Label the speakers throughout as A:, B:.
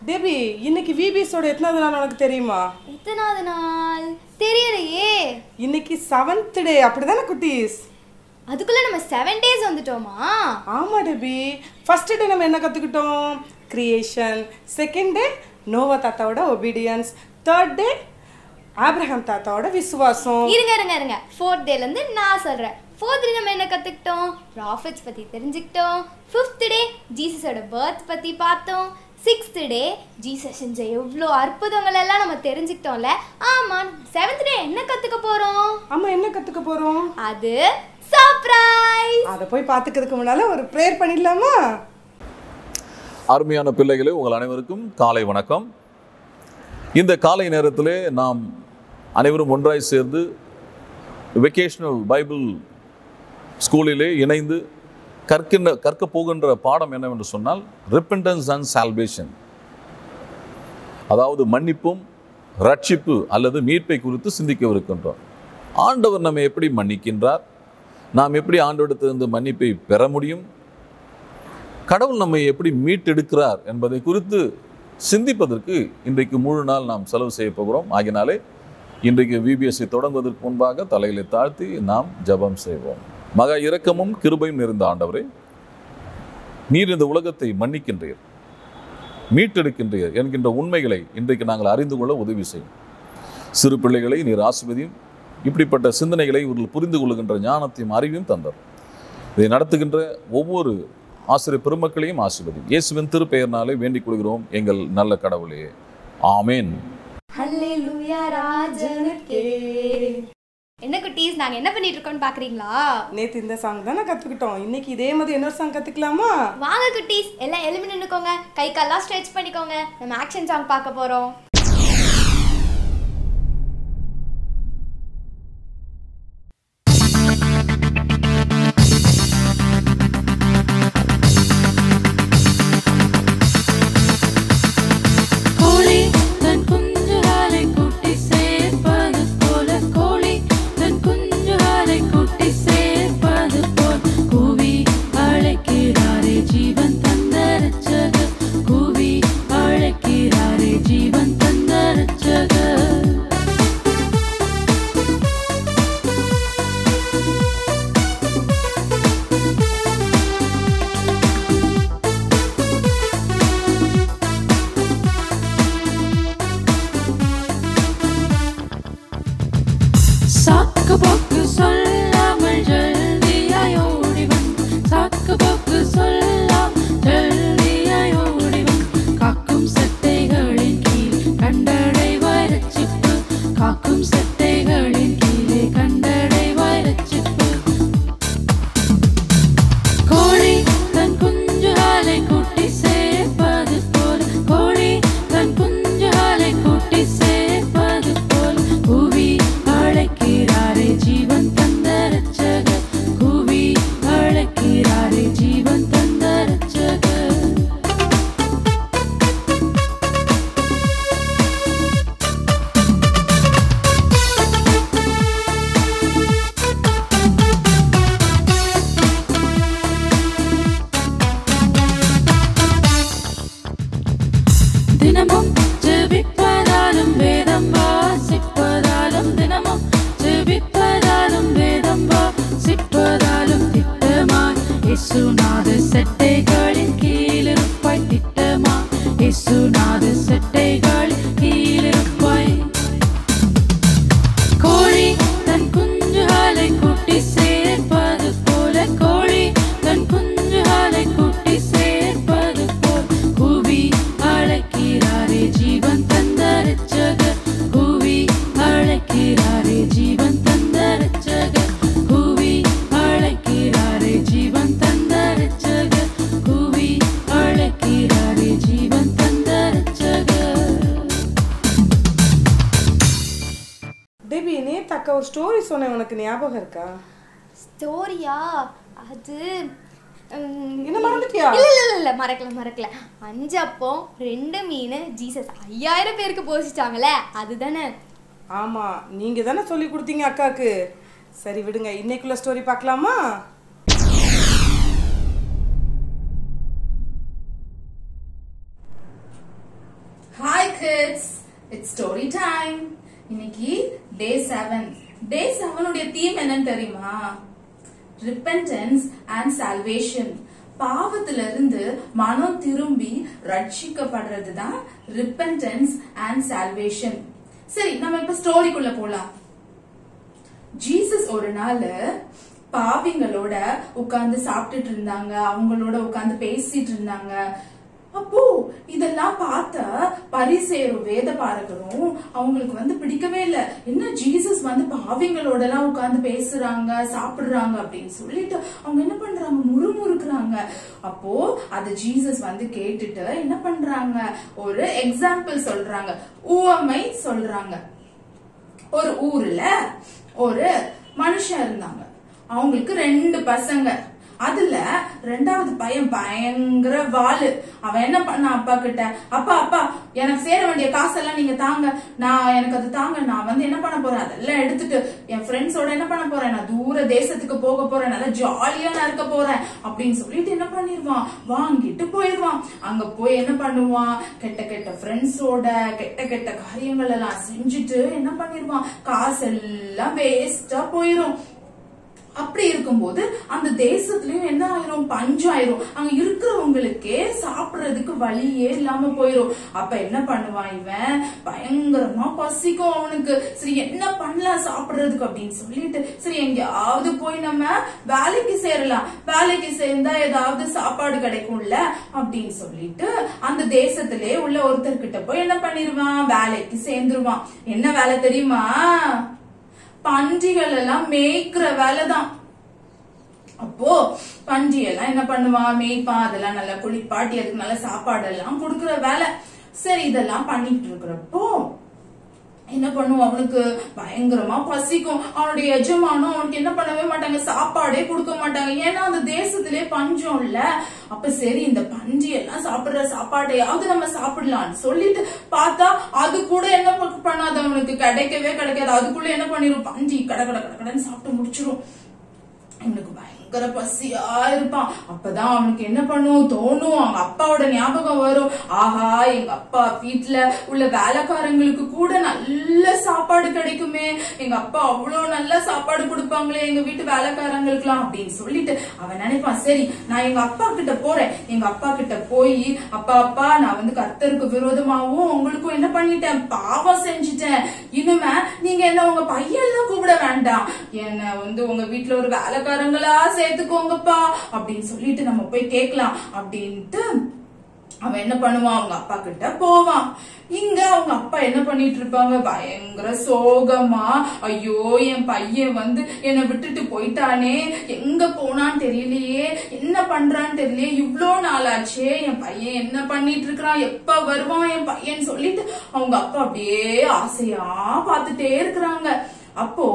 A: தேவி இன்னைக்கு விபிஎஸோட எத்தனாவது நாள் உனக்கு தெரியுமா
B: எத்தனாவது நாள் தெரியலையே
A: இன்னைக்கு செவன்த் டே அப்படிதானே குட்டீஸ்
B: அதுக்குள்ள நம்ம செவன் டேஸ் வந்துட்டோமா
A: ஆமா டெபி ஃபர்ஸ்ட் டே நம்ம என்ன கற்றுக்கிட்டோம் கிரியேஷன் செகண்ட் டே நோவா தாத்தாவோட ஒபீடியன்ஸ் தேர்ட் டே ஆப்ரஹாம் தாத்தாவோட விசுவாசம்
B: இருங்க இருங்க இருங்க ஃபோர்த் டேல இருந்து நான் சொல்றேன் ஃபோர்த் டே நம்ம என்ன கத்துக்கிட்டோம் ப்ராஃபிட்ஸ் பத்தி தெரிஞ்சுக்கிட்டோம் ஃபிஃப்த் டே ஜீசஸோட பர்த் பத்தி பார்த்தோம் சிக்ஸ்த் டே ஜீசஸ் செஞ்ச எவ்வளோ அற்புதங்கள் எல்லாம் நம்ம தெரிஞ்சுக்கிட்டோம்ல ஆமா செவன்த் டே என்ன கத்துக்க போறோம்
A: ஆமா என்ன கற்றுக்க போகிறோம்
B: அது சர்ப்ரைஸ்
A: அதை போய் பார்த்துக்கிறதுக்கு முன்னால ஒரு ப்ரேயர் பண்ணிடலாமா
C: அருமையான பிள்ளைகளே உங்கள் அனைவருக்கும் காலை வணக்கம் இந்த காலை நேரத்திலே நாம் அனைவரும் ஒன்றாய் சேர்ந்து வெக்கேஷனல் பைபிள் ஸ்கூலிலே இணைந்து கற்கின்ற கற்க போகின்ற பாடம் என்னவென்று சொன்னால் ரிப்பெண்டன்ஸ் அண்ட் சால்வேஷன் அதாவது மன்னிப்பும் ரட்சிப்பு அல்லது மீட்பை குறித்து சிந்திக்கவிருக்கின்றோம் ஆண்டவர் நம்மை எப்படி மன்னிக்கின்றார் நாம் எப்படி ஆண்டவரிடத்திலிருந்து மன்னிப்பை பெற முடியும் கடவுள் நம்மை எப்படி மீட்டெடுக்கிறார் என்பதை குறித்து சிந்திப்பதற்கு இன்றைக்கு முழு நாள் நாம் செலவு செய்ய போகிறோம் ஆகினாலே இன்றைக்கு விபிஎஸ்ஐ தொடங்குவதற்கு முன்பாக தலைகளை தாழ்த்தி நாம் ஜெபம் செய்வோம் மகா இரக்கமும் கிருபையும் நிறைந்த ஆண்டவரே நீர் இந்த உலகத்தை மன்னிக்கின்றீர் மீட்டெடுக்கின்றீர் என்கின்ற உண்மைகளை இன்றைக்கு நாங்கள் அறிந்து கொள்ள உதவி செய்யும் சிறு பிள்ளைகளை நீர் ஆசிர்வதியும் இப்படிப்பட்ட சிந்தனைகளை இவர்கள் புரிந்து கொள்கின்ற ஞானத்தையும் அறிவையும் தந்தார் இதை நடத்துகின்ற ஒவ்வொரு ஆசிரியர் பெருமக்களையும் ஆசிர்வதியும் இயேசுவின் திருப்பெயர்னாலே வேண்டிக் கொள்கிறோம் எங்கள் நல்ல கடவுளே ஆமேன்
B: ஹல்லேலூயா ராஜனுக்கே என்ன குட்டீஸ் நாங்க என்ன பண்ணிட்டு இருக்கோம்னு பாக்குறீங்களா
A: நேத்து இந்த சாங் தானே கற்றுக்கிட்டோம் இன்னைக்கு இதே மாதிரி இன்னொரு சாங் கற்றுக்கலாமா
B: வாங்க குட்டீஸ் எல்லாம் எழுமி நின்னுக்கோங்க கை கால்லாம் ஸ்ட்ரெச் பண்ணிக்கோங்க நம்ம ஆக்ஷன் சாங் பார்க்க போறோம்
D: கோழி தன் குஞ்சுகளை கூட்டி சேர்ப்பது போல கோழி தன் குஞ்சுகளை கூட்டி சேர்ப்பது போல் கூவி அழைக்கிறாரே ஜீவன் தந்த ரட்சகர் கூவி அழைக்கிறாரே ஜீவன் தந்த ரட்சகர் சாக்கு போக்கு சொல்லாமல் ஜல்தியாய் ஓடிவன் சாக்கு போக்கு சொல்லாம் ஜல்தியாய் ஓடிவன் காக்கும் சட்டைகளின் கீழ் கண்டடைவாய் ரட்சிப்பு காக்கும் சட்டைகளின் கீழே கண்டடைவாய் ரட்சிப்பு கோழி தன் குஞ்சுகளை கூட்டி சேர்ப்பது போல் கோழி தன் குஞ்சுகளை கூட்டி சேர்ப்பது போல் கூவி அழைக்கிறாரே ஜீவன் தந்த ரட்சகர் கூவி அழைக்கிறாரே ஜீவன் தந்த ரட்சகர் தினமும் ஜெபிப்பதாலும் வேதம் வாசிப்பதாலும் தினமும் ஜெபிப்பதாலும் வேதம் வாசிப்பதாலும் திட்டமாய் இயேசுநாத செட்டைகளின் கீழிருப்பாய் திட்டமாய் இயேசுநாத செட்டைகளின் கீழிருப்பாய் கோழி தன் குஞ்சுகளை கூட்டி சேர்ப்பது போல கோழி தன் குஞ்சுகளை கூட்டி சேர்ப்பது போல் கூவி அழைக்கிறாரே ஜீவன் தந்த ரட்சகர் கூவி அழைக்கிறாரே ஜீவன் தந்த ரட்சகர் கூவி அழைக்கிறாரே ஜீவன் தந்த ரட்சகர் கூவி அழைக்கிறாரே ஜீவன் தந்த ரட்சகர்
A: டேபி நேத்து அக்கா ஒரு ஸ்டோரி சொன்னேன் உனக்கு ஞாபகம் இருக்கா
B: ஸ்டோரியா அது உம்,
A: என்ன மறந்துட்டியா?
B: இல்ல இல்ல இல்ல, இல்ல மறக்கல மறக்கல அஞ்சு அப்போ ரெண்டு மீன் ஜீசஸ் ஐயாயிரம் பேருக்கு போசிட்டாங்களே அதுதானே
A: ஆமா நீங்க தானே சொல்லி கொடுத்தீங்க அக்காக்கு சரி விடுங்க இன்னைக்குள்ள ஸ்டோரி பார்க்கலாமா
E: கிட்ஸ் இட்ஸ் ஸ்டோரி டைம் இன்னைக்கு டே செவன் டே செவனுடைய தீம் என்னன்னு தெரியுமா ரிப்பென்டன்ஸ் அண்ட் சால்வேஷன் பாவத்துல இருந்து மனம் திரும்பி ரட்சிக்கப்படுறது தான் ரிப்பென்டன்ஸ் அண்ட் சால்வேஷன் சரி நம்ம இப்ப ஸ்டோரிக்குள்ள போலாம் ஜீசஸ் ஒரு நாள் பாவிங்களோட உட்கார்ந்து சாப்பிட்டுட்டு இருந்தாங்க அவங்களோட உட்கார்ந்து பேசிட்டு இருந்தாங்க அப்போ இதெல்லாம் பார்த்த பரிசேரும் வேத பாரகரும் அவங்களுக்கு வந்து பிடிக்கவே இல்ல என்ன ஜீசஸ் வந்து பாவிங்களோட எல்லாம் உட்கார்ந்து பேசுறாங்க சாப்பிடுறாங்க அப்படின்னு சொல்லிட்டு அவங்க என்ன பண்றாங்க முறுமுறுக்குறாங்க அப்போ அது ஜீசஸ் வந்து கேட்டுட்டு என்ன பண்றாங்க ஒரு எக்ஸாம்பிள் சொல்றாங்க ஊவமை சொல்றாங்க ஒரு ஊர்ல ஒரு மனுஷன் இருந்தாங்க அவங்களுக்கு ரெண்டு பசங்க அதுல ரெண்டாவது பையன் பயங்கர வாளு அவன் என்ன பண்ண அப்பா கிட்ட அப்பா அப்பா எனக்கு சேர வேண்டிய காசெல்லாம் நீங்க தாங்க நான் எனக்கு அது தாங்க நான் வந்து என்ன பண்ண போறேன் அதெல்லாம் எடுத்துட்டு என் ஃப்ரெண்ட்ஸோட என்ன பண்ண போறேன் நான் தூர தேசத்துக்கு போக போறேன் நல்லா ஜாலியா நான் இருக்க போறேன் அப்படின்னு சொல்லிட்டு என்ன பண்ணிருவான் வாங்கிட்டு போயிடுவான் அங்க போய் என்ன பண்ணுவான் கெட்ட கெட்ட ஃப்ரெண்ட்ஸோட கெட்ட கெட்ட காரியங்கள் எல்லாம் செஞ்சுட்டு என்ன பண்ணிருவான் காசெல்லாம் வேஸ்டா போயிரும் அப்படி இருக்கும்போது அந்த தேசத்துலயும் என்ன ஆயிரும் பஞ்சாயிரும் அங்க இருக்கிறவங்களுக்கே சாப்பிடுறதுக்கு வழியே இல்லாம போயிரும் அப்ப என்ன பண்ணுவான் இவன் பயங்கரமா பசிக்கும் அவனுக்கு சரி என்ன பண்ணலாம் சாப்பிடுறதுக்கு அப்படின்னு சொல்லிட்டு சரி எங்கேயாவது போய் நம்ம வேலைக்கு சேரலாம் வேலைக்கு சேர்ந்தா ஏதாவது சாப்பாடு கிடைக்கும்ல அப்படின்னு சொல்லிட்டு அந்த தேசத்திலே உள்ள ஒருத்தர்கிட்ட போய் என்ன பண்ணிருவான் வேலைக்கு சேர்ந்துருவான் என்ன வேலை தெரியுமா பன்றிகள் எல்லாம் மேய்க்கிற வேலைதான் அப்போ பன்றி எல்லாம் என்ன பண்ணுவான் மேய்ப்பான் அதெல்லாம் நல்லா குளிப்பாட்டி அதுக்கு நல்ல சாப்பாடு எல்லாம் கொடுக்கற வேலை சரி இதெல்லாம் பண்ணிட்டு இருக்கிறப்போ என்ன பண்ணுவான் அவனுக்கு பயங்கரமா பசிக்கும் அவனுடைய எஜமானும் அவனுக்கு என்ன பண்ணவே மாட்டாங்க சாப்பாடே கொடுக்க மாட்டாங்க ஏன்னா அந்த தேசத்திலே பஞ்சம் இல்ல அப்ப சரி இந்த பன்றி எல்லாம் சாப்பிடுற சாப்பாட்டையாவது நம்ம சாப்பிடலாம்னு சொல்லிட்டு பார்த்தா அது கூட என்ன ப- பண்ணாது அவனுக்கு கிடைக்கவே கிடைக்காது அதுக்குள்ள என்ன பண்ணிரும் பன்றி கட கட கட கடன்னு சாப்பிட்டு முடிச்சிரும் அவனுக்கு பயங்கர பசியா இருப்பான் அப்பதான் அவனுக்கு என்ன பண்ணும் தோணும் அவங்க அப்பாவோட ஞாபகம் வரும் ஆஹா எங்க அப்பா வீட்டுல உள்ள வேலைக்காரங்களுக்கு கூட நல்ல சாப்பாடு கிடைக்குமே எங்க அப்பா அவ்வளவு நல்ல சாப்பாடு கொடுப்பாங்களே எங்க வீட்டு வேலைக்காரங்களுக்குலாம் அப்படின்னு சொல்லிட்டு அவன் நினைப்பான் சரி நான் எங்க அப்பா கிட்ட போறேன் எங்க அப்பா கிட்ட போய் அப்பா அப்பா நான் வந்து கர்த்தருக்கு விரோதமாவும் உங்களுக்கும் என்ன பண்ணிட்டேன் பாவம் செஞ்சுட்டேன் இனிமே நீங்க என்ன உங்க பையன்லாம் கூப்பிட வேண்டாம் என்ன வந்து உங்க வீட்டுல ஒரு வேலைக்காரங்களா சேர்த்துக்கோங்கப்பா அப்படின்னு சொல்லிட்டு நம்ம போய் கேட்கலாம் அப்படின்ட்டு அவன் என்ன பண்ணுவான் அவங்க அப்பா கிட்ட போவான் இங்க அவங்க அப்பா என்ன பண்ணிட்டு இருப்பாங்க பயங்கர சோகமா ஐயோ என் பையன் வந்து என்னை விட்டுட்டு போயிட்டானே எங்க போனான்னு தெரியலையே என்ன பண்றான்னு தெரியலையே இவ்ளோ நாளாச்சே என் பையன் என்ன பண்ணிட்டு இருக்கிறான் எப்ப வருவான் என் பையன் சொல்லிட்டு அவங்க அப்பா அப்படியே ஆசையா பார்த்துட்டே இருக்கிறாங்க அப்போ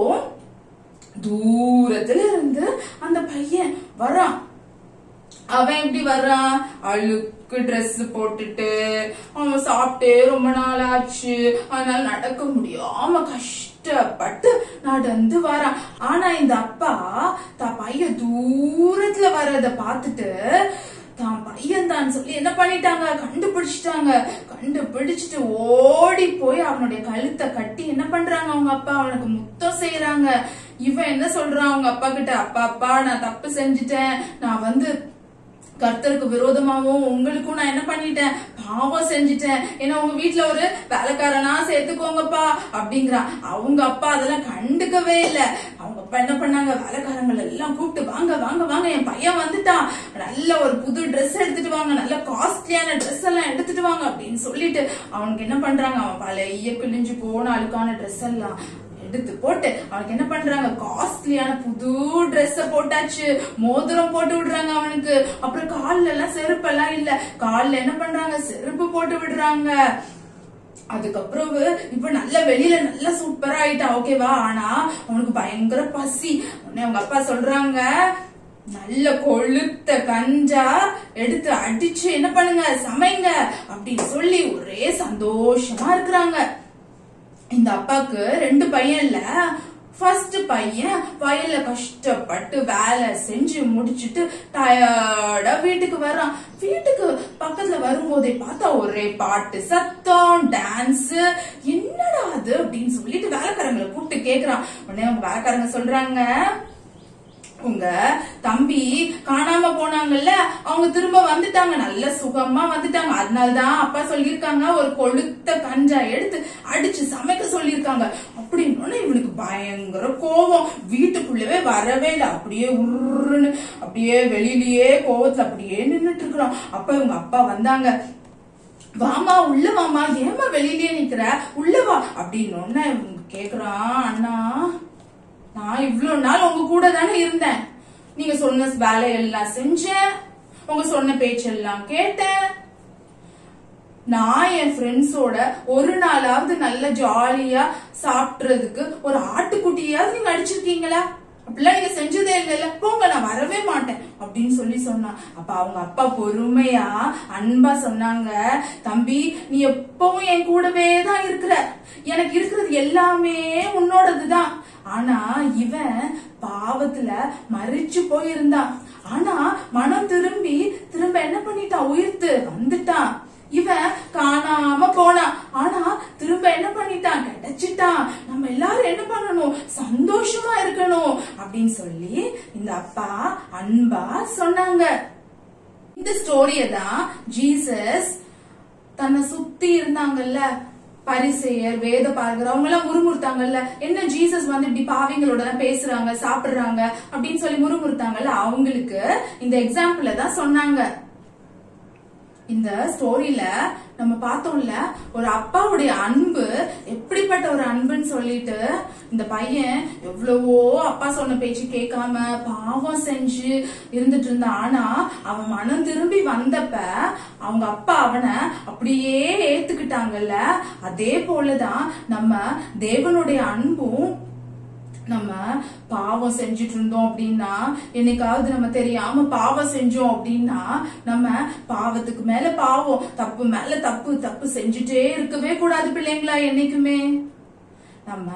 E: தூரத்துல இருந்து அந்த பையன் வரான் அவன் எப்படி வர்றான் அழுக்கு Dress போட்டுட்டு அவன் சாப்பிட்டே ரொம்ப நாள் ஆச்சு அதனால நடக்க முடியாம கஷ்டப்பட்டு நடந்து வரான் ஆனா இந்த அப்பா தான் பையன் தூரத்துல வர்றத பார்த்துட்டு தான் பையன் தான் சொல்லி என்ன பண்ணிட்டாங்க கண்டுபிடிச்சிட்டாங்க கண்டுபிடிச்சிட்டு ஓடி போய் அவனுடைய கழுத்தை கட்டி என்ன பண்றாங்க அவங்க அப்பா அவனுக்கு முத்தம் செய்யறாங்க இவன் என்ன சொல்றான் அவங்க அப்பா கிட்ட அப்பா அப்பா நான் தப்பு செஞ்சுட்டேன் நான் வந்து கர்த்தருக்கு விரோதமாவும் உங்களுக்கும் நான் என்ன பண்ணிட்டேன் பாவம் செஞ்சுட்டேன் ஏன்னா உங்க வீட்ல ஒரு வேலைக்காரனா சேர்த்துக்கோங்கப்பா அப்படிங்கிறான் அவங்க அப்பா அதெல்லாம் கண்டுக்கவே இல்ல அவங்க அப்பா என்ன பண்ணாங்க வேலைக்காரங்களை எல்லாம் கூப்பிட்டு வாங்க வாங்க வாங்க என் பையன் வந்துட்டான் நல்ல ஒரு புது Dress எடுத்துட்டு வாங்க நல்ல காஸ்ட்லியான Dress எல்லாம் எடுத்துட்டு வாங்க அப்படின்னு சொல்லிட்டு அவனுக்கு என்ன பண்றாங்க அவன் பழைய கிழிஞ்சு போன அழுக்கான Dress எல்லாம் எடுத்து போட்டு அவனுக்கு என்ன பண்றாங்க காஸ்ட்லியான புது Dress போட்டாச்சு மோதிரம் போட்டு விடுறாங்க அவனுக்கு அப்புறம் கால்ல எல்லாம் செருப்பு எல்லாம் இல்ல கால்ல என்ன பண்றாங்க செருப்பு போட்டு விடுறாங்க அதுக்கப்புறம் இப்ப நல்ல வெளியில நல்ல சூப்பரா ஆயிட்டான் ஓகேவா ஆனா அவனுக்கு பயங்கர பசி உடனே அவங்க அப்பா சொல்றாங்க நல்ல கொழுத்த கஞ்சா எடுத்து அடிச்சு என்ன பண்ணுங்க சமைங்க அப்படின்னு சொல்லி ஒரே சந்தோஷமா இருக்கிறாங்க இந்த அப்பாக்கு ரெண்டு பையன் இல்ல ஃபர்ஸ்ட் பையன் வயல்ல கஷ்டப்பட்டு வேலை செஞ்சு முடிச்சிட்டு டயர்டா வீட்டுக்கு வர்றான் வீட்டுக்கு பக்கத்துல வரும்போதே பார்த்தா ஒரே பாட்டு சத்தம் டான்ஸ் என்னடா அது அப்படின்னு சொல்லிட்டு வேலைக்காரங்களை கூப்பிட்டு கேக்குறான் உடனே அவங்க வேலைக்காரங்க சொல்றாங்க உங்க தம்பி காணாம போனாங்கல்ல அவங்க திரும்ப வந்துட்டாங்க நல்ல சுகமா வந்துட்டாங்க அதனாலதான் அப்பா சொல்லியிருக்காங்க ஒரு கொளுத்த கஞ்சா எடுத்து அடிச்சு சமைக்க சொல்லியிருக்காங்க அப்படின்னு இவனுக்கு பயங்கர கோவம் வீட்டுக்குள்ளவே வரவே இல்லை அப்படியே உருன்னு அப்படியே வெளியிலயே கோவத்துல அப்படியே நின்னுட்டு இருக்கிறான் அப்ப இவங்க அப்பா வந்தாங்க வாமா உள்ள வாமா ஏமா வெளியிலயே நிக்கிற உள்ள வா அப்படின்னு இவங்க கேக்குறான் அண்ணா நான் இவ்வளவு நாள் உங்க கூட தானே இருந்தேன் நீங்க சொன்ன வேலையெல்லாம் செஞ்சேன் உங்க சொன்ன பேச்செல்லாம் கேட்டேன் நான் என் ஃப்ரெண்ட்ஸோட ஒரு நாளாவது நல்ல ஜாலியா சாப்பிடுறதுக்கு ஒரு ஆட்டுக்குட்டியாவது நீங்க அடிச்சிருக்கீங்களா அப்படிலாம் நீங்க செஞ்சதே இல்லைல்ல போங்க நான் வரவே மாட்டேன் அப்படின்னு சொல்லி சொன்னான் அப்ப அவங்க அப்பா பொறுமையா அன்பா சொன்னாங்க தம்பி நீ எப்பவும் என் கூடவே தான் இருக்கிற எனக்கு இருக்கிறது எல்லாமே உன்னோடதுதான் ஆனா இவன் பாவத்துல மறிச்சு போயிருந்தான் ஆனா மனம் திரும்பி திரும்ப என்ன பண்ணிட்டான் உயிர்த்து வந்துட்டான் இவன் காணாம போனான் ஆனா திரும்ப என்ன பண்ணிட்டான் கிடைச்சிட்டான் நம்ம எல்லாரும் என்ன பண்ணணும் சந்தோஷமா இருக்கணும் அப்படின்னு சொல்லி இந்த அப்பா அன்பா சொன்னாங்க இந்த ஸ்டோரிய தான் ஜீசஸ் தன்னை சுத்தி இருந்தாங்கல்ல பரிசெயர் வேத பார்க்கர் அவங்க எல்லாம் முறுமுறுத்தாங்கல்ல என்ன ஜீசஸ் வந்து இப்படி பாவிங்களோட தான் பேசுறாங்க சாப்பிடுறாங்க அப்படின்னு சொல்லி முறுமுறுத்தாங்கல்ல அவங்களுக்கு இந்த எக்ஸாம்பிள தான் சொன்னாங்க இந்த ஸ்டோரியில நம்ம பார்த்தோம்ல ஒரு அப்பாவுடைய அன்பு எப்படிப்பட்ட ஒரு அன்புன்னு சொல்லிட்டு இந்த பையன் எவ்வளவோ அப்பா சொன்ன பேச்சு கேட்காம பாவம் செஞ்சு இருந்துட்டு இருந்தான் ஆனா அவன் மனம் திரும்பி வந்தப்ப அவங்க அப்பா அவனை அப்படியே ஏத்துக்கிட்டாங்கல்ல அதே போலதான் நம்ம தேவனுடைய அன்பும் நம்ம பாவம் செஞ்சுட்டு இருந்தோம் அப்படின்னா என்னைக்காவது நம்ம தெரியாம பாவம் செஞ்சோம் அப்படின்னா நம்ம பாவத்துக்கு மேல பாவம் தப்பு மேல தப்பு தப்பு செஞ்சுட்டே இருக்கவே கூடாது பிள்ளைங்களா என்னைக்குமே நம்ம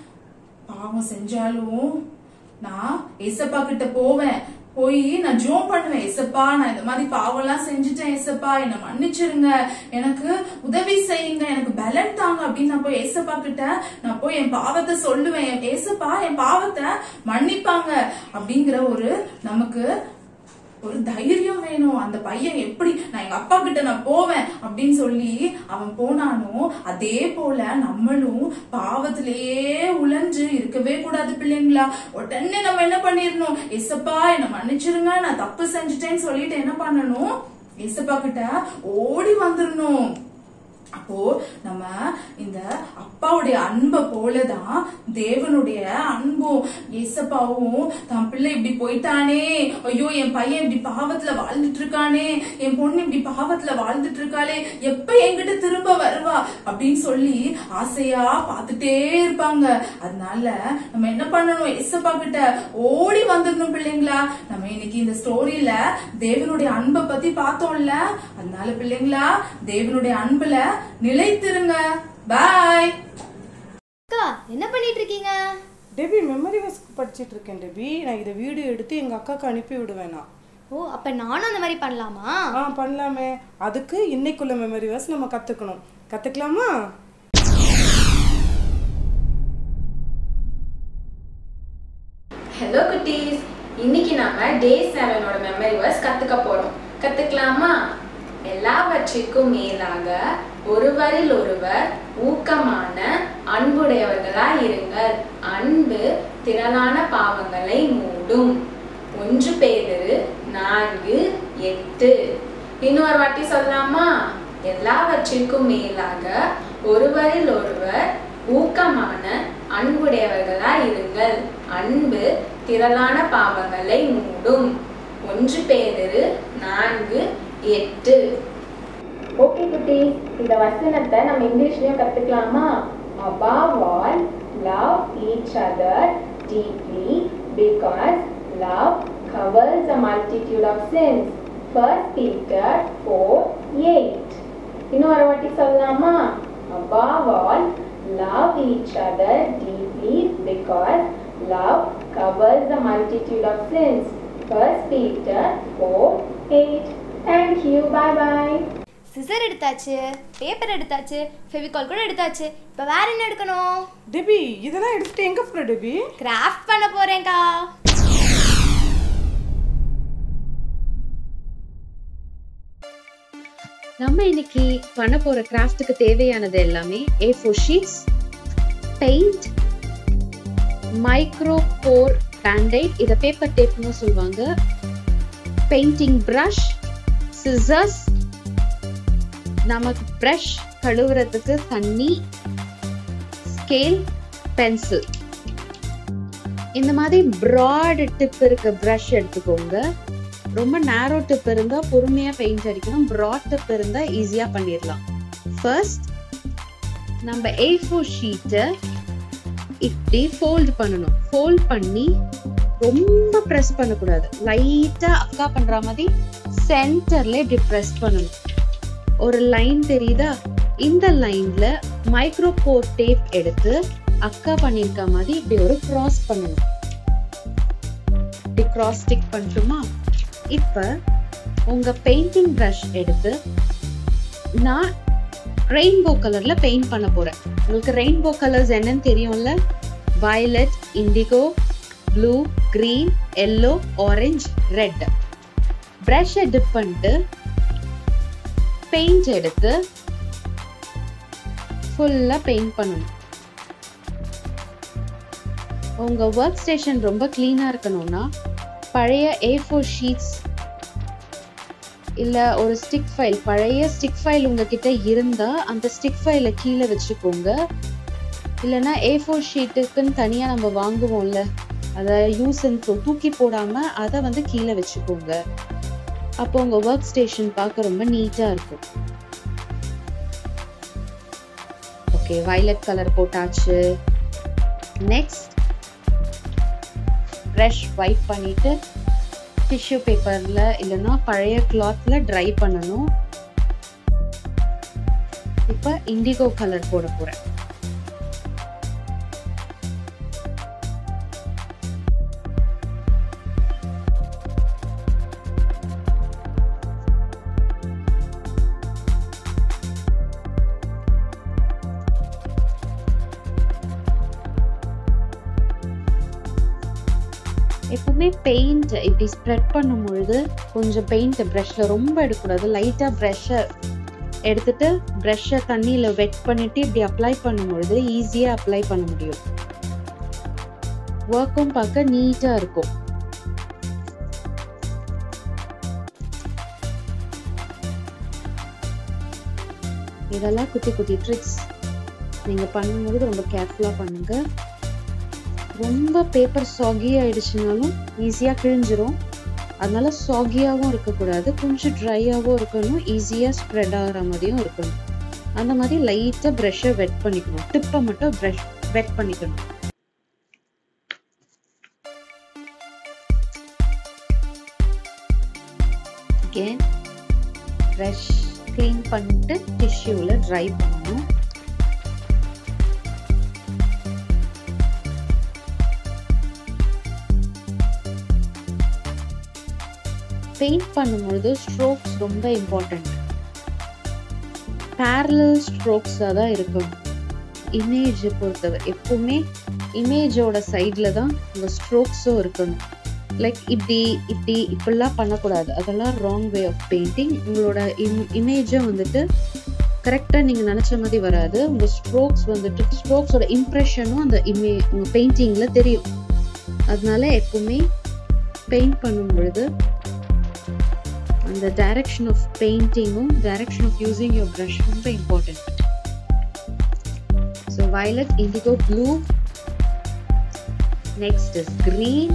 E: பாவம் செஞ்சாலும் நான் ஏசப்பா கிட்ட போவேன் போய் நான் ஜோம் பண்ணுவேன் எசப்பா நான் இந்த மாதிரி பாவம்லாம் செஞ்சுட்டேன் எசப்பா என்னை மன்னிச்சிருங்க எனக்கு உதவி செய்யுங்க எனக்கு பலன் தாங்க அப்படின்னு நான் போய் ஏசப்பா கிட்ட நான் போய் என் பாவத்தை சொல்லுவேன் என் ஏசப்பா என் பாவத்தை மன்னிப்பாங்க அப்படிங்கிற ஒரு நமக்கு ஒரு தைரியம் வேணும் அந்த பையன் எப்படி நான் எங்க அப்பா கிட்ட நான் போவேன் அப்படின்னு சொல்லி அவன் போனானோ அதே போல நம்மளும் பாவத்திலேயே உழஞ்சு இருக்கவே கூடாது பிள்ளைங்களா உடனே நம்ம என்ன பண்ணிடணும் எசப்பா என்ன மன்னிச்சிருங்க நான் தப்பு செஞ்சுட்டேன்னு சொல்லிட்டு என்ன பண்ணணும் எசப்பா கிட்ட ஓடி வந்துடணும் அப்போ நம்ம இந்த அப்பாவுடைய அன்பை போலதான் தேவனுடைய அன்பும் ஏசப்பாவும் தன் பிள்ளை இப்படி போயிட்டானே ஐயோ என் பையன் இப்படி பாவத்துல வாழ்ந்துட்டு இருக்கானே என் பொண்ணு இப்படி பாவத்துல வாழ்ந்துட்டு இருக்காளே எப்ப என்கிட்ட திரும்ப வருவா அப்படின்னு சொல்லி ஆசையா பார்த்துட்டே இருப்பாங்க அதனால நம்ம என்ன பண்ணணும் ஏசப்பா கிட்ட ஓடி வந்துடணும் பிள்ளைங்களா நம்ம இன்னைக்கு இந்த ஸ்டோரியில தேவனுடைய அன்பை பத்தி பார்த்தோம்ல அதனால பிள்ளைங்களா தேவனுடைய அன்புல நிலைத்திருங்க பாய்
B: அக்கா என்ன பண்ணிட்டு இருக்கீங்க
A: டெபி மெமரி வர்ஸ் படிச்சிட்டு இருக்கேன் டெபி நான் இதை வீடியோ எடுத்து எங்கள் அக்காவுக்கு அனுப்பி விடுவேன் நான்
B: ஓ அப்ப நானும் அந்த மாதிரி பண்ணலாமா
A: ஆ பண்ணலாமே அதுக்கு இன்னைக்குள்ள மெமரி வர்ஸ் நம்ம கற்றுக்கணும் கற்றுக்கலாமா
F: ஹலோ குட்டீஸ் இன்னைக்கு நாம டே செவனோட மெமரி வர்ஸ் கத்துக்க போறோம் கத்துக்கலாமா எல்லாவற்றிற்கும் மேலாக ஒருவரில் ஒருவர் ஊக்கமான அன்புடையவர்களாய் இருங்கள் அன்பு திரளான பாவங்களை மூடும் ஒன்று பேரு நான்கு எட்டு இன்னொரு வாட்டி சொல்லலாமா எல்லாவற்றிற்கும் மேலாக ஒருவரில் ஒருவர் ஊக்கமான அன்புடையவர்களாய் இருங்கள் அன்பு திரளான பாவங்களை மூடும் ஒன்று பேரு நான்கு எட்டு ஓகே குட்டி இந்த வசனத்தை நம்ம இங்கிலீஷ்லயும் கத்துக்கலாமா above all love each other deeply because love covers a multitude of sins first peter 4 8 இன்னொரு வாட்டி சொல்லலாமா above all love each other deeply peace because love covers the multitude of sins. First Peter 4 8. Thank you. Bye bye.
B: Scissor எடுத்தாச்சு paper எடுத்தாச்சு ஃபெவிகால் கூட எடுத்தாச்சு இப்போ வேற என்ன எடுக்கணும்
A: டெபி இதெல்லாம் எடுத்துட்டு எங்க போற டெபி
B: கிராஃப்ட் பண்ண போறேன்க்கா
G: நம்ம இன்னைக்கு பண்ண போற கிராஃப்ட்டுக்கு தேவையானது எல்லாமே A four sheets paint micro pore bandaid இதை பேப்பர் டேப்னு சொல்லுவாங்க பெயிண்டிங் ப்ரஷ் சிசர்ஸ் நமக்கு ப்ரஷ் கழுவுறதுக்கு தண்ணி ஸ்கேல் பென்சில் இந்த மாதிரி ப்ராட் டிப் இருக்க ப்ரஷ் எடுத்துக்கோங்க ரொம்ப நேரோ டிப் இருந்தா பொறுமையா பெயிண்ட் அடிக்கணும் ப்ராட் டிப் இருந்தா ஈஸியா பண்ணிடலாம் ஃபர்ஸ்ட் நம்ம ஏ ஃபோர் ஷீட்டை இப்படி ஃபோல்ட் பண்ணணும் ஃபோல்ட் பண்ணி ரொம்ப ப்ரெஸ் பண்ணக்கூடாது லைட்டா அக்கா பண்ற மாதிரி சென்டர்ல இப்படி ப்ரெஸ் பண்ணணும் ஒரு லைன் தெரியுதா இந்த லைன்ல மைக்ரோ போர் டேப் எடுத்து அக்கா பண்ணிருக்க மாதிரி இப்படி ஒரு கிராஸ் பண்ணணும் இப்படி கிராஸ் ஸ்டிக் பண்ணட்டுமா இப்ப உங்க பெயிண்டிங் ப்ரஷ் எடுத்து நான் ரெயின்போ கலர்ல பெயிண்ட் பண்ண போறேன் உங்களுக்கு ரெயின்போ கலர்ஸ் என்னன்னு தெரியும்ல violet indigo blue green yellow orange red ப்ரஷை டிப் பண்ணிட்டு பெயிண்ட் எடுத்து ஃபுல்லா பெயிண்ட் பண்ணணும் உங்க ஒர்க் ஸ்டேஷன் ரொம்ப கிளீனா இருக்கணும்னா பழைய ஏ ஃபோர் ஷீட்ஸ் இல்ல ஒரு ஸ்டிக் ஃபைல் பழைய ஸ்டிக் ஃபைல் உங்ககிட்ட இருந்தா அந்த ஸ்டிக் ஃபைலை கீழே வச்சுக்கோங்க இல்லைன்னா ஏ ஃபோர் ஷீட்டுக்குன்னு தனியா நம்ம வாங்குவோம்ல அதை யூஸ் அண்ட் த்ரோ தூக்கி போடாம அதை வந்து கீழே வச்சுக்கோங்க அப்போ உங்க ஒர்க் ஸ்டேஷன் பார்க்க ரொம்ப நீட்டா இருக்கும் ஓகே violet கலர் போட்டாச்சு நெக்ஸ்ட் ப்ரஷ் வைப் பண்ணிட்டு டிஷ்யூ பேப்பர்ல இல்லைன்னா பழைய கிளாத்ல ட்ரை பண்ணணும் இப்போ இண்டிகோ கலர் போட போறேன் எப்பவுமே பெயிண்ட் இப்படி ஸ்ப்ரெட் பண்ணும் பொழுது கொஞ்சம் பெயிண்ட் ப்ரஷ்ல ரொம்ப எடுக்கக்கூடாது லைட்டா ப்ரஷ்ஷை எடுத்துட்டு ப்ரஷ்ஷை தண்ணியில வெட் பண்ணிட்டு இப்படி அப்ளை பண்ணும் பொழுது ஈஸியா அப்ளை பண்ண முடியும் ஒர்க்கும் பார்க்க நீட்டா இருக்கும் இதெல்லாம் குட்டி குட்டி ட்ரிக்ஸ் நீங்க பண்ணும்போது ரொம்ப கேர்ஃபுல்லா பண்ணுங்க ரொம்ப பேப்பர் சாகி ஆயிடுச்சுனாலும் ஈஸியா கிழிஞ்சிரும் அதனால சாகியாவும் இருக்கக்கூடாது கொஞ்சம் ட்ரையாகவும் இருக்கணும் ஈஸியா ஸ்ப்ரெட் ஆகிற மாதிரியும் இருக்கணும் அந்த மாதிரி லைட்டா ப்ரஷ்ஷை வெட் பண்ணிக்கணும் டிப்பை மட்டும் ப்ரஷ் வெட் பண்ணிக்கணும் அகேன் ப்ரஷ் க்ளீன் பண்ணிட்டு டிஷ்யூவில் ட்ரை பண்ணணும் பெயிண்ட் பண்ணும்பொழுது ஸ்ட்ரோக்ஸ் ரொம்ப இம்பார்ட்டண்ட் பேரலல் ஸ்ட்ரோக்ஸாக தான் இருக்கணும் இமேஜை பொறுத்தவரை எப்பவுமே இமேஜோட சைடில் தான் உங்கள் ஸ்ட்ரோக்ஸும் இருக்கணும் லைக் இப்படி இப்படி இப்படிலாம் பண்ணக்கூடாது அதெல்லாம் ராங் வே ஆஃப் பெயிண்டிங் உங்களோட இம் இமேஜை வந்துட்டு கரெக்டாக நீங்கள் நினச்ச மாதிரி வராது உங்கள் ஸ்ட்ரோக்ஸ் வந்துட்டு ஸ்ட்ரோக்ஸோட இம்ப்ரெஷனும் அந்த இமே உங்கள் பெயிண்டிங்கில் தெரியும் அதனால எப்பவுமே பெயிண்ட் பண்ணும் பொழுது அந்த டைரக்ஷன் ஆஃப் பெயிண்டிங்கும் direction of using your brush ரொம்ப important so violet indigo blue next is green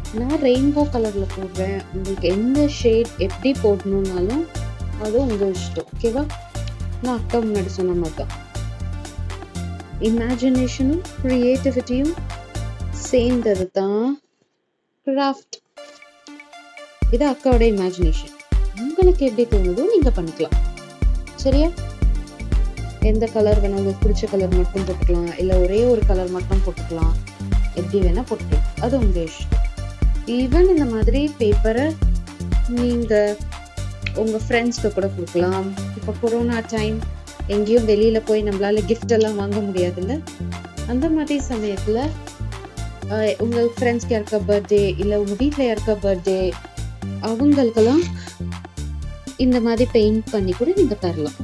G: நான் ரெயின்போ கலரில் போடுறேன் உங்களுக்கு எந்த ஷேட் எப்படி போடணுன்னாலும் அது உங்கள் இஷ்டம் ஓகேவா நான் அக்கா முன்னாடி சொன்ன மாதிரி தான் இமேஜினேஷனும் க்ரியேட்டிவிட்டியும் சேர்ந்தது தான் கிராஃப்ட் இது அக்காவோட இமேஜினேஷன் உங்களுக்கு எப்படி தோணுதோ நீங்கள் பண்ணிக்கலாம் சரியா எந்த கலர் வேணா உங்களுக்கு பிடிச்ச கலர் மட்டும் போட்டுக்கலாம் இல்லை ஒரே ஒரு கலர் மட்டும் போட்டுக்கலாம் எப்படி வேணா போட்டுக்கலாம் அது உங்க இஷ்டம் ஈவன் இந்த மாதிரி பேப்பரை நீங்க உங்க ஃப்ரெண்ட்ஸ்க்கு கூட கொடுக்கலாம் இப்போ கொரோனா டைம் எங்கேயும் வெளியில போய் நம்மளால gift எல்லாம் வாங்க முடியாதுல்ல அந்த மாதிரி சமயத்துல ஆஹ், உங்க ஃப்ரெண்ட்ஸ்க்கு யாருக்கா பர்த்டே இல்லை உங்க வீட்டில் யாருக்கா பர்த்டே அவங்களுக்கெல்லாம் இந்த மாதிரி பெயிண்ட் பண்ணி கூட நீங்க தரலாம்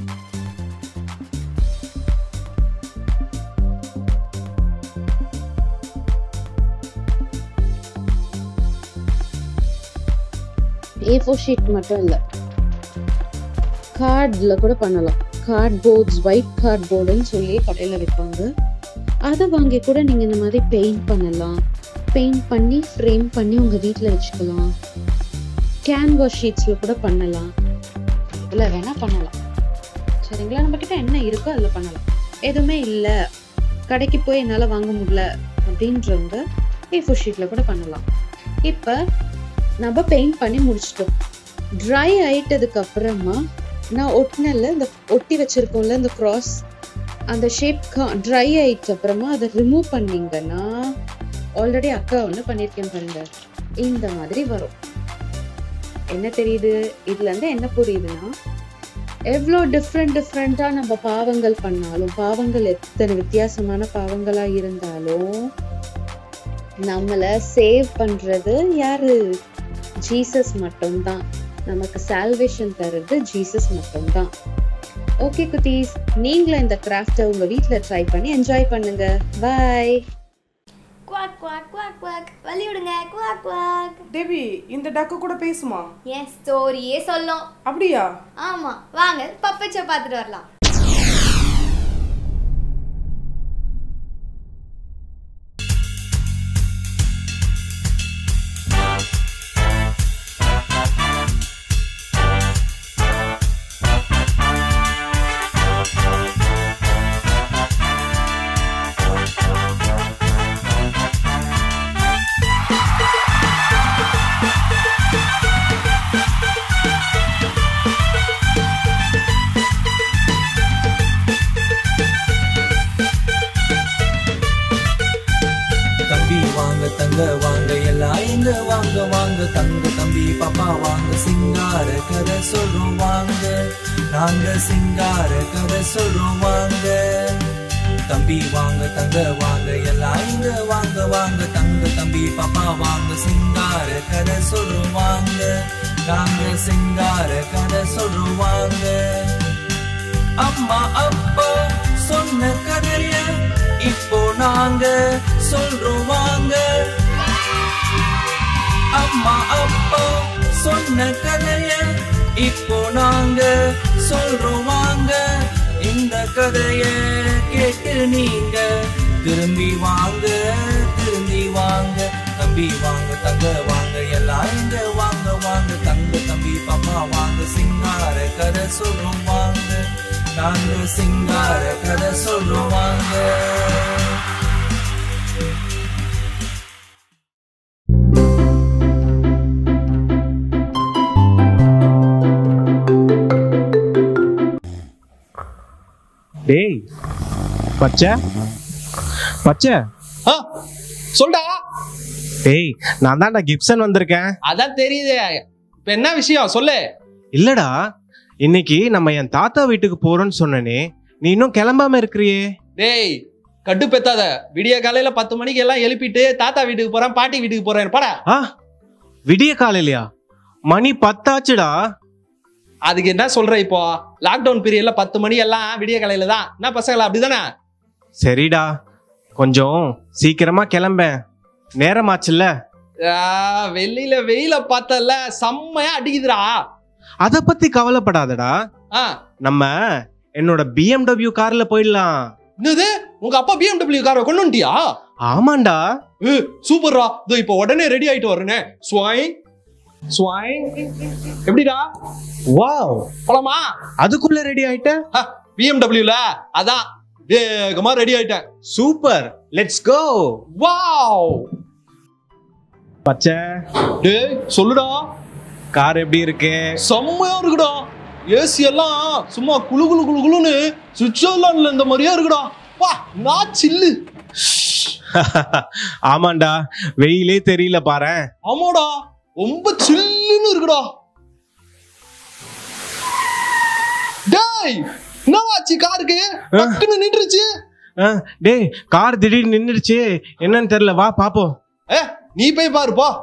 G: ஏ ஃபோர் ஷீட் மட்டும் இல்லை கார்டில் கூட பண்ணலாம் கார்ட் போர்ட்ஸ் ஒயிட் கார்ட் போர்டுன்னு சொல்லி கடையில் விற்பாங்க அதை வாங்கி கூட நீங்கள் இந்த மாதிரி பெயிண்ட் பண்ணலாம் பெயிண்ட் பண்ணி ஃப்ரேம் பண்ணி உங்கள் வீட்டில் வச்சுக்கலாம் கேன்வாஸ் ஷீட்ஸில் கூட பண்ணலாம் இதில் வேணால் பண்ணலாம் சரிங்களா நம்மக்கிட்ட என்ன இருக்கோ அதில் பண்ணலாம் எதுவுமே இல்லை கடைக்கு போய் என்னால் வாங்க முடியல அப்படின்றவங்க ஏ ஃபோர் ஷீட்டில் கூட பண்ணலாம் இப்போ நம்ம பெயிண்ட் பண்ணி முடிச்சிட்டோம் ட்ரை ஆயிட்டதுக்கு அப்புறமா நான் ஒட்டினல இந்த ஒட்டி வச்சிருக்கோம்ல இந்த கிராஸ் அந்த ஷேப் ட்ரை ஆயிட்ட அப்புறமா அதை ரிமூவ் பண்ணீங்கன்னா ஆல்ரெடி அக்கா ஒன்று பண்ணியிருக்கேன் பாருங்க இந்த மாதிரி வரும் என்ன தெரியுது இதுல இருந்து என்ன புரியுதுன்னா எவ்வளோ டிஃப்ரெண்ட் டிஃப்ரெண்ட்டாக நம்ம பாவங்கள் பண்ணாலும் பாவங்கள் எத்தனை வித்தியாசமான பாவங்களா இருந்தாலும் நம்மளை சேவ் பண்றது யாரு ஜீசஸ் மட்டும்தான் நமக்கு சால்வேஷன் தருது ஜீசஸ் மட்டும்தான் ஓகே குட்டீஸ் நீங்களும் இந்த கிராஃப்டை உங்க வீட்ல ட்ரை பண்ணி என்ஜாய் பண்ணுங்க bye
B: quack quack quack quack வழி விடுங்க குவாக் குவாக்
A: டேபி இந்த டக்கு கூட பேசுமா
B: என் ஸ்டோரியே சொல்லும்
A: அப்படியா
B: ஆமா வாங்க பப்பச்சோ பார்த்துட்டு வரலாம்
H: தம்பி வாங்க தங்க வாங்க எல்லாம் இங்க வாங்க வாங்க தங்க தம்பி பாப்பா வாங்க சிங்கார கதை சொல்றோம் வாங்க நாங்க சிங்கார கதை சொல்றோம் வாங்க தம்பி வாங்க தங்க வாங்க எல்லாம் இங்க வாங்க வாங்க தங்க தம்பி பாப்பா வாங்க சிங்கார கதை சொல்றோம் வாங்க நாங்க சிங்கார கதை சொல்றோம் வாங்க அம்மா அப்பா சொன்ன கதைய இப்போ நாங்க சொல்றோம் வாங்க அம்மா அப்பா சொன்ன கதைய இப்போ நாங்க சொல்றோம் வாங்க இந்த கதைய கேட்டு நீங்க திரும்பி வாங்க திரும்பி வாங்க தம்பி வாங்க தங்க வாங்க எல்லாம் இங்க வாங்க வாங்க தங்க தம்பி பாப்பா வாங்க சிங்கார கதை சொல்றோம் வாங்க நாங்க சிங்கார கதை சொல்றோம் வாங்க
I: டேய் பச்சை பச்சை
J: ஆ சொல்டா
I: டேய் நான் தான்டா கிப்சன் வந்திருக்கேன்
J: அதான் தெரியுது இப்ப என்ன விஷயம் சொல்லு
I: இல்லடா இன்னைக்கு நம்ம என் தாத்தா வீட்டுக்கு போறோம்னு சொன்னனே நீ இன்னும் கிளம்பாம இருக்கிறியே
J: டேய் கட்டு பெத்தாத விடிய காலையில பத்து மணிக்கு எல்லாம் எழுப்பிட்டு தாத்தா வீட்டுக்கு போறேன் பாட்டி வீட்டுக்கு போறேன் படா
I: ஆ விடிய காலையிலயா மணி பத்தாச்சுடா
J: அதுக்கு என்ன சொல்ற இப்போ லாக்டவுன் பீரியட்ல பத்து மணி எல்லாம் விடிய காலையில தான் என்ன பசங்களா அப்படிதானே
I: சரிடா கொஞ்சம் சீக்கிரமா கிளம்பேன் நேரமாச்சுல்ல
J: ஆ, வெளியில வெயில பார்த்தல செம்மையா அடிக்குதுடா
I: அத பத்தி கவலைப்படாதடா
J: ஆ
I: நம்ம என்னோட பிஎம்டபிள்யூ கார்ல போயிடலாம்
J: என்னது உங்க அப்பா பிஎம்டபிள்யூ காரை கொண்டு வந்துட்டியா
I: ஆமாண்டா
J: ஏ சூப்பர்ரா இதோ இப்போ உடனே ரெடி ஆயிட்டு வரேனே ஸ்வைங் ஸ்வைங் எப்படிடா
I: வாவ்
J: போலாமா
I: அதுக்குள்ள ரெடி ஆயிட்ட
J: பிஎம்டபிள்யூல அதான் வேகமா ரெடி ஆயிட்டேன்
I: சூப்பர் லெட்ஸ் கோ
J: வாவ்
I: பச்சை
J: டேய் சொல்லுடா
I: கார் எப்படி இருக்கு
J: செம்மையா இருக்குடா ஏசி எல்லாம் சும்மா குளு குளு குளு குளுன்னு சுவிட்சர்லாந்துல இந்த மாதிரியா இருக்குடா வா நான் சில்லு
I: ஆமாண்டா வெயிலே தெரியல பாரேன்
J: ஆமாடா ரொம்ப சில்லுன்னு இருக்குடா டேய் என்னவாச்சு காருக்கு டக்குன்னு நின்றுச்சு
I: ஆ, டேய் கார் திடீர்னு நின்னுடுச்சு என்னன்னு தெரியல வா பாப்போம்
J: ஏ நீ போய் பாரு போ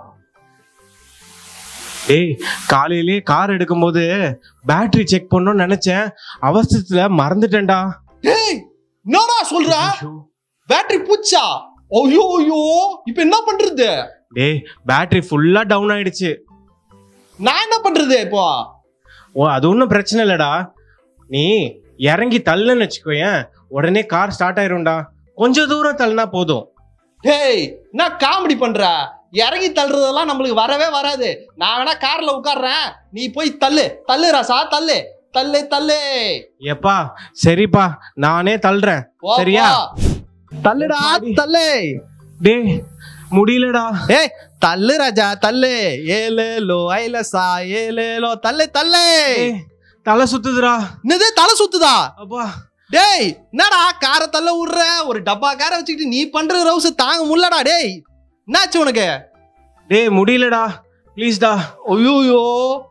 I: டேய் காலையிலே கார் எடுக்கும்போது பேட்டரி செக் பண்ணணும்னு நினைச்சேன் அவசரத்துல மறந்துட்டேன்டா
J: டேய் என்னடா சொல்ற பேட்டரி பூச்சா ஐயோ ஐயோ இப்போ என்ன பண்றது
I: டேய் பேட்டரி ஃபுல்லா டவுன் ஆயிடுச்சு
J: நான் என்ன பண்றது இப்போ
I: ஓ அது ஒன்றும் பிரச்சனை இல்லடா நீ இறங்கி தள்ளுன்னு வச்சுக்கோயேன் உடனே கார் ஸ்டார்ட் ஆயிரும்டா கொஞ்சம் தூரம் தள்ளினா போதும்
J: டேய் என்ன காமெடி பண்ற இறங்கி தள்ளுறதெல்லாம் நம்மளுக்கு வரவே வராது நான் வேணா கார்ல உட்கார்றேன் நீ போய் தள்ளு தள்ளு ராசா தள்ளு தள்ளு தள்ளு
I: எப்பா சரிப்பா நானே தள்ளுறேன்
J: போ,
I: சரியா
J: போ. தள்ளுடா தள்ளு
I: டேய் முடியலடா
J: ஏய் தள்ளு ராஜா தள்ளு ஏலேலோ ஐலசா ஏலேலோ தள்ளு தள்ளு
I: டேய், தலை சுத்துதுடா
J: என்னது தலை சுத்துதா
I: அப்பா
J: டேய் என்னடா காரை தள்ள விடுற ஒரு டப்பா காரை வச்சுக்கிட்டு நீ பண்ற ரவுஸ் தாங்க முடியலடா டேய் என்னாச்சு உனக்கு
I: டேய் முடியலடா ப்ளீஸ்டா
J: ஐயோயோ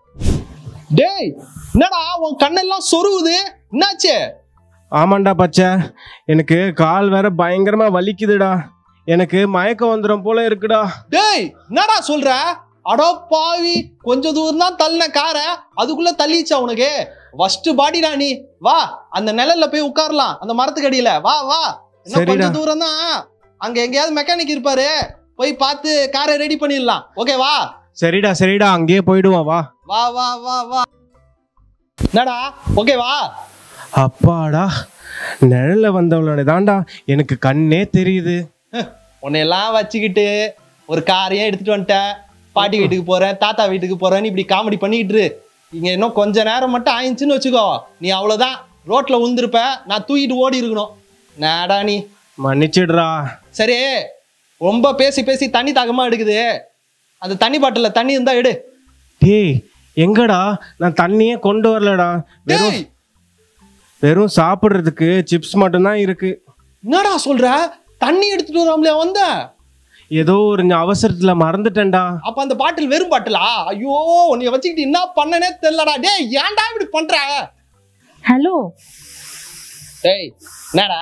J: டேய் என்னடா உன் கண்ணெல்லாம் சொருகுது என்னாச்சு
I: ஆமாண்டா பச்சை எனக்கு கால் வேற பயங்கரமா வலிக்குதுடா எனக்கு மயக்கம் வந்துடும் போல இருக்குடா
J: டேய் என்னடா சொல்ற அடோ பாவி கொஞ்ச தூரம் தான் தள்ளின காரை அதுக்குள்ள தள்ளிச்சா உனக்கு ஃபர்ஸ்ட் பாடிடா நீ வா அந்த நிழல்ல போய் உட்காரலாம் அந்த மரத்துக்கு அடியில வா வா இன்னும்
I: சரிடா.
J: கொஞ்ச தூரம் தான் அங்க எங்கேயாவது மெக்கானிக் இருப்பாரு போய் பார்த்து காரை ரெடி பண்ணிடலாம் ஓகே வா
I: சரிடா சரிடா அங்கேயே போயிடுவோம் வா
J: வா வா வா வா என்னடா ஓகே வா
I: அப்பாடா நிழல்ல வந்தவளோட தான்டா எனக்கு கண்ணே தெரியுது
J: உன்னையெல்லாம் வச்சுக்கிட்டு ஒரு காரையும் எடுத்துட்டு வந்துட்டேன் பாட்டி வீட்டுக்கு போறேன் தாத்தா வீட்டுக்கு போறேன்னு இப்படி காமெடி பண்ணிக்கிட்டு இரு. இங்க இன்னும் கொஞ்ச நேரம் மட்டும் ஆயிடுச்சுன்னு வச்சுக்கோ நீ அவ்வளவுதான் ரோட்ல உந்திருப்ப நான் தூக்கிட்டு ஓடி இருக்கணும் நாடா நீ
I: மன்னிச்சிடுறா
J: சரி ரொம்ப பேசி பேசி தண்ணி தாகமா எடுக்குது அந்த தண்ணி பாட்டில தண்ணி இருந்தா எடு
I: டேய் எங்கடா நான் தண்ணியே கொண்டு வரலடா வெறும்
J: டேய்,
I: வெறும் சாப்பிடுறதுக்கு சிப்ஸ் மட்டும்தான் இருக்கு
J: என்னடா சொல்ற தண்ணி எடுத்துட்டு வராமலையா வந்த
I: ஏதோ ஒரு அவசரத்துல மறந்துட்டேன்டா
J: அப்ப அந்த பாட்டில் வெறும் பாட்டிலா ஐயோ உன்னைய வச்சுக்கிட்டு என்ன பண்ணனே தெரியலடா டேய் ஏன்டா இப்படி பண்ற
K: ஹலோ
J: டேய் என்னடா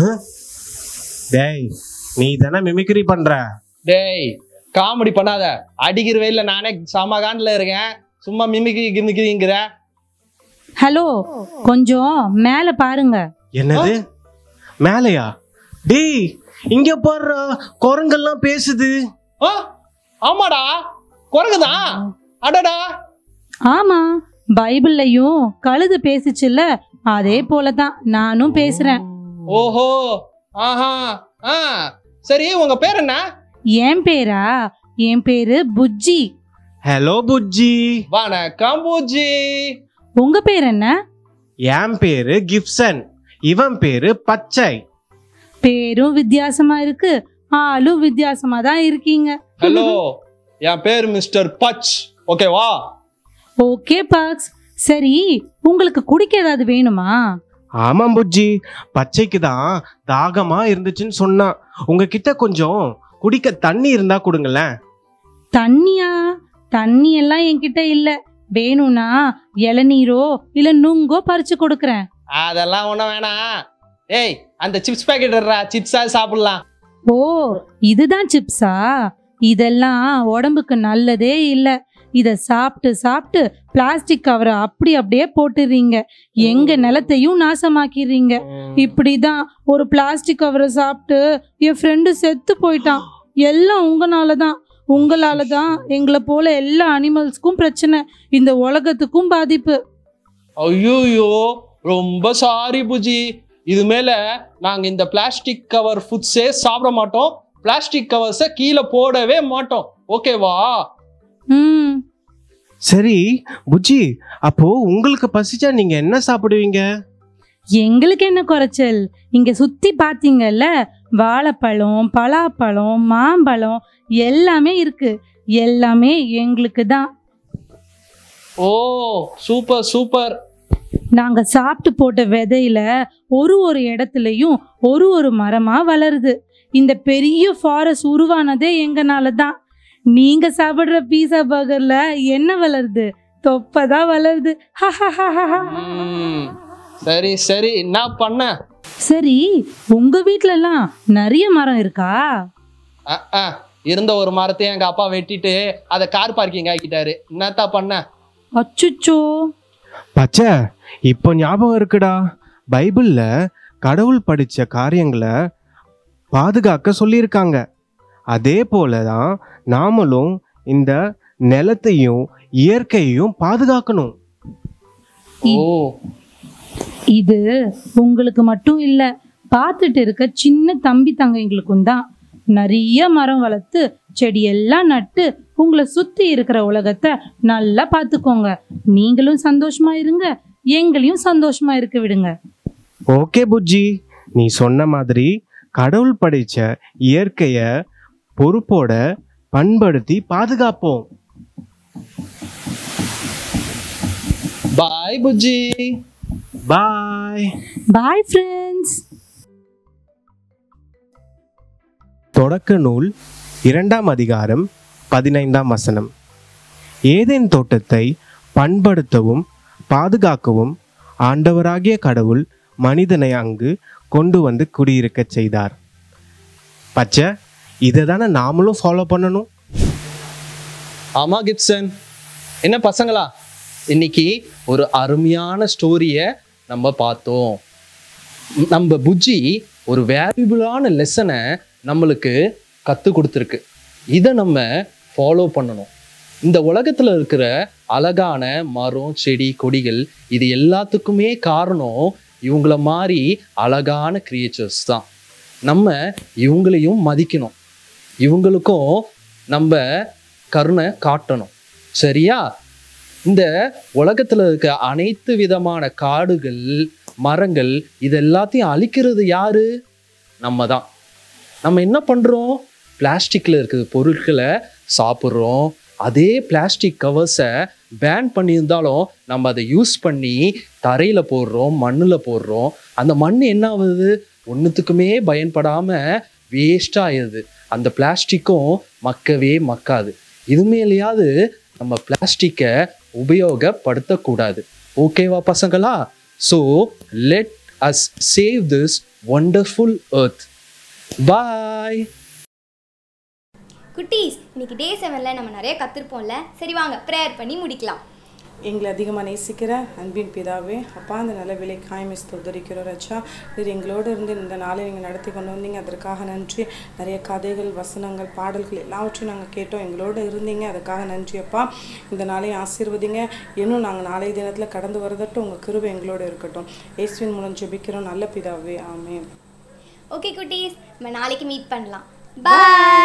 I: டேய் நீ தானே மிமிக்ரி பண்ற
J: டேய் காமெடி பண்ணாத அடிக்கிற வெயில்ல நானே சமகாண்டில் இருக்கேன் சும்மா மிமிக்கி கிமிக்கிங்கிற
K: ஹலோ கொஞ்சம் மேல பாருங்க
I: என்னது மேலையா டேய் இங்க பாருடா குரங்கெல்லாம் பேசுது
J: ஆ ஆமாடா குரங்குதான் அடடா
K: ஆமா பைபிள்லயும் கழுது பேசுச்சுல்ல அதே போலதான் நானும் பேசுறேன்
J: ஓஹோ ஆஹா ஆ சரி உங்க பேர் என்ன
K: என் பேரா என் பேரு புஜ்ஜி
I: ஹலோ புஜ்ஜி
J: வணக்கம் பூஜி
K: உங்க பேர் என்ன
I: என் பேரு கிப்சன் இவன் பேரு பச்சை
K: பேரும் வித்தியாசமா இருக்கு ஆளும் வித்தியாசமா தான் இருக்கீங்க
J: ஹலோ என் பேர் மிஸ்டர் பச் ஓகேவா
K: ஓகே பாக்ஸ் சரி உங்களுக்கு குடிக்க ஏதாவது வேணுமா
I: ஆமாம் புஜ்ஜி பச்சைக்கு தான் தாகமா இருந்துச்சுன்னு சொன்னான் உங்ககிட்ட கொஞ்சம் குடிக்க தண்ணி இருந்தா கொடுங்களேன்
K: தண்ணியா தண்ணி எல்லாம் என்கிட்ட இல்ல வேணும்னா இளநீரோ இல்ல நுங்கோ பறிச்சு கொடுக்கறேன்
J: அதெல்லாம் ஒன்றும் வேணாம் ஏய் அந்த சிப்ஸ் பாக்கெட் சிப்ஸா சாப்பிடலாம்
K: ஓ இதுதான் சிப்ஸா இதெல்லாம் உடம்புக்கு நல்லதே இல்ல இத சாப்பிட்டு சாப்பிட்டு பிளாஸ்டிக் கவரை அப்படி அப்படியே போட்டுறீங்க எங்க நிலத்தையும் நாசமாக்கிடுறீங்க இப்படிதான் ஒரு பிளாஸ்டிக் கவரை சாப்பிட்டு என் ஃப்ரெண்டு செத்து போயிட்டான் எல்லாம் உங்களால தான் உங்களால தான் எங்களை போல எல்லா அனிமல்ஸ்க்கும் பிரச்சனை இந்த உலகத்துக்கும் பாதிப்பு
J: ஐயோயோ ரொம்ப சாரி பூஜி இது மேல நாங்க இந்த பிளாஸ்டிக் கவர் ஃபுட்ஸே சாப்பிட மாட்டோம் பிளாஸ்டிக் கவர்ஸை கீழே போடவே மாட்டோம் ஓகேவா
K: ம்
I: சரி புஜ்ஜி அப்போ உங்களுக்கு பசிச்சா நீங்க என்ன சாப்பிடுவீங்க
K: எங்களுக்கு என்ன குறைச்சல் இங்க சுத்தி பாத்தீங்கல்ல வாழைப்பழம் பலாப்பழம் மாம்பழம் எல்லாமே இருக்கு எல்லாமே எங்களுக்கு தான்
J: ஓ சூப்பர் சூப்பர்
K: நாங்க சாப்பிட்டு போட்ட விதையில ஒரு ஒரு இடத்துலயும் ஒரு ஒரு மரமா வளருது இந்த பெரிய ஃபாரஸ்ட் உருவானதே எங்கனால தான் நீங்க சாப்பிடுற பீஸா பர்கர்ல என்ன வளருது தொப்பதான் வளருது
J: ம், சரி சரி என்ன பண்ண
K: சரி உங்க வீட்லலாம் நிறைய மரம் இருக்கா
J: அஹ், அஹ், இருந்த ஒரு மரத்தையும் எங்க அப்பா வெட்டிட்டு அதை கார் பார்க்கிங் ஆக்கிட்டாரு என்னத்தா பண்ண
K: அச்சுச்சோ
I: பச்சை இப்போ ஞாபகம் இருக்குடா பைபிள்ல கடவுள் படிச்ச காரியங்களை பாதுகாக்க சொல்லியிருக்காங்க அதே போல தான் நாமளும் இந்த நிலத்தையும் இயற்கையையும் பாதுகாக்கணும்
J: ஓ
K: இது உங்களுக்கு மட்டும் இல்ல பார்த்துட்டு இருக்க சின்ன தம்பி தங்கைங்களுக்கும் தான் நிறைய மரம் வளர்த்து செடியெல்லாம் நட்டு உங்களை சுத்தி இருக்கிற உலகத்தை நல்லா பார்த்துக்கோங்க நீங்களும் சந்தோஷமா இருங்க எங்களையும் சந்தோஷமா இருக்க விடுங்க
I: ஓகே புஜ்ஜி நீ சொன்ன மாதிரி கடவுள் படைச்ச இயற்கைய பொறுப்போட பண்படுத்தி பாதுகாப்போம்
J: பாய் புஜ்ஜி
I: பாய்
K: பாய் ஃப்ரெண்ட்ஸ்
I: தொடக்க நூல் இரண்டாம் அதிகாரம் பதினைந்தாம் வசனம் ஏதேன் தோட்டத்தை பண்படுத்தவும் பாதுகாக்கவும் ஆண்டவராகிய கடவுள் மனிதனை அங்கு கொண்டு வந்து குடியிருக்கச் செய்தார் பச்சை இதை தானே நாமளும் ஃபாலோ பண்ணணும்
J: ஆமா கிப்சன் என்ன பசங்களா இன்னைக்கு ஒரு அருமையான ஸ்டோரியை நம்ம பார்த்தோம் நம்ம புஜ்ஜி ஒரு வேல்யூபிளான லெசனை நம்மளுக்கு கற்றுக் கொடுத்துருக்கு இதை நம்ம ஃபாலோ பண்ணணும் இந்த உலகத்தில் இருக்கிற அழகான மரம் செடி கொடிகள் இது எல்லாத்துக்குமே காரணம் இவங்கள மாதிரி அழகான கிரியேச்சர்ஸ் தான் நம்ம இவங்களையும் மதிக்கணும் இவங்களுக்கும் நம்ம கருணை காட்டணும் சரியா இந்த உலகத்துல இருக்க அனைத்து விதமான காடுகள் மரங்கள் இது எல்லாத்தையும் அழிக்கிறது யாரு நம்ம தான் நம்ம என்ன பண்றோம் பிளாஸ்டிக்ல இருக்கிற பொருட்களை சாப்பிட்றோம் அதே பிளாஸ்டிக் கவர்ஸை பேன் பண்ணியிருந்தாலும் நம்ம அதை யூஸ் பண்ணி தரையில போடுறோம் மண்ணில் போடுறோம் அந்த மண் என்ன ஆகுது ஒன்றுத்துக்குமே பயன்படாம வேஸ்ட் ஆயிடுது அந்த பிளாஸ்டிக்கும் மக்கவே மக்காது இதுமேலையாவது நம்ம பிளாஸ்டிக்கை உபயோகப்படுத்தக்கூடாது ஓகேவா பசங்களா so let us save this wonderful earth bye
B: குட்டீஸ் இன்னைக்கு டே செவனில் நம்ம நிறைய கற்றுருப்போம்ல சரி வாங்க ப்ரேயர் பண்ணி முடிக்கலாம்
A: எங்களை அதிகமாக நேசிக்கிற அன்பின் பிதாவே அப்பா அந்த நல்ல விலை காயமை ஸ்தோதரிக்கிறோம் ரச்சா நீர் எங்களோடு இருந்து இந்த நாளை நீங்கள் நடத்தி கொண்டு வந்தீங்க அதற்காக நன்றி நிறைய கதைகள் வசனங்கள் பாடல்கள் எல்லாவற்றையும் நாங்கள் கேட்டோம் எங்களோடு இருந்தீங்க அதுக்காக நன்றி அப்பா இந்த நாளை ஆசீர்வதிங்க இன்னும் நாங்கள் நாளைய தினத்தில் கடந்து வரதட்டும் உங்கள் கிருபை எங்களோடு இருக்கட்டும் இயேசுவின் மூலம் ஜெபிக்கிறோம் நல்ல பிதாவே ஆமென்
B: ஓகே குட்டீஸ் நம்ம நாளைக்கு மீட் பண்ணலாம் பாய்